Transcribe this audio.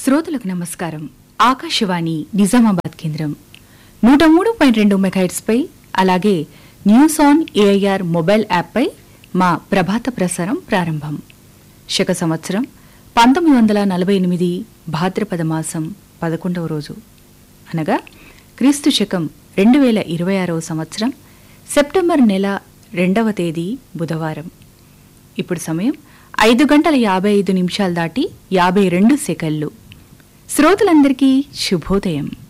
శ్రోతలకు నమస్కారం ఆకాశవాణి నిజామాబాద్ కేంద్రం నూట మూడు పాయింట్ రెండు మెగాహెట్స్పై అలాగే న్యూస్ ఆన్ ఏఐఆర్ మొబైల్ యాప్పై మా ప్రభాత ప్రసారం ప్రారంభం శక సంవత్సరం పంతొమ్మిది వందల నలభై ఎనిమిది భాద్రపద మాసం పదకొండవ రోజు అనగా క్రీస్తు శకం రెండు వేల ఇరవై ఆరవ సంవత్సరం సెప్టెంబర్ నెల రెండవ తేదీ బుధవారం ఇప్పుడు సమయం ఐదు గంటల యాభై ఐదు నిమిషాలు దాటి యాభై రెండు సెకన్లు శ్రోతలందరికీ శుభోదయం